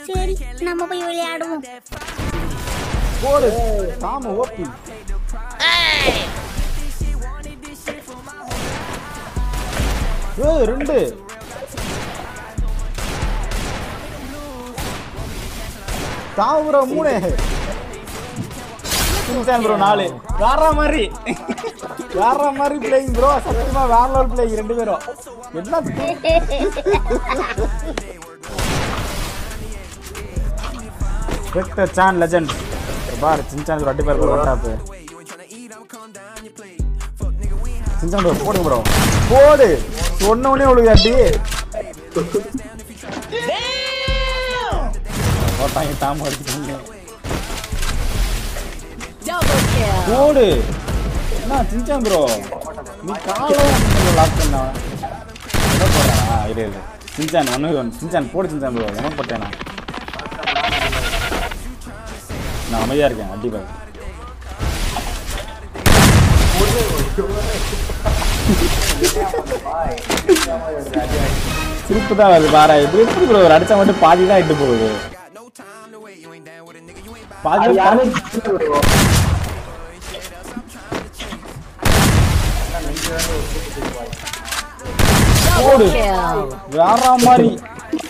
சரி நம்ம போய் விளையாடுவோம் போடு சாம ஓப்பி ஏய் ரெண்டு தாவுற மூணு சின்சான் ப்ரோ நாலு வேற மாதிரி வேற மாதிரி பிளேயிங் ப்ரோ சத்தியமா வேற லெவல் பிளேயிங் ரெண்டு பேரும் என்ன வெக்டர் சான் லெஜண்ட் பார் சின்சான் ப்ரோ அடி பார் ப்ரோ டாப் சின்சான் ப்ரோ போடுங்க ப்ரோ போடு சொன்ன உடனே உங்களுக்கு அடி போட்டாங்க தாம அடிச்சுட்டாங்க Double kill. போடு என்ன சின்சான் ப்ரோ நீ காலம் லாக் பண்ணா என்ன போடுறா இரு இரு சின்சான் ஒன்று ஒன் சின்சான் போடு சின்சான் ப்ரோ என்ன போட்டேனா நான் அமைதியாக இருக்கேன் அடி பாரு சிரிப்பு தான் வருது பாரா இது எப்படி ப்ரோ ஒரு அடிச்சா மட்டும் பாதி தான் இட்டு போகுது பாதி அது தான் யாருமே போடு Kill. வேற மாதிரி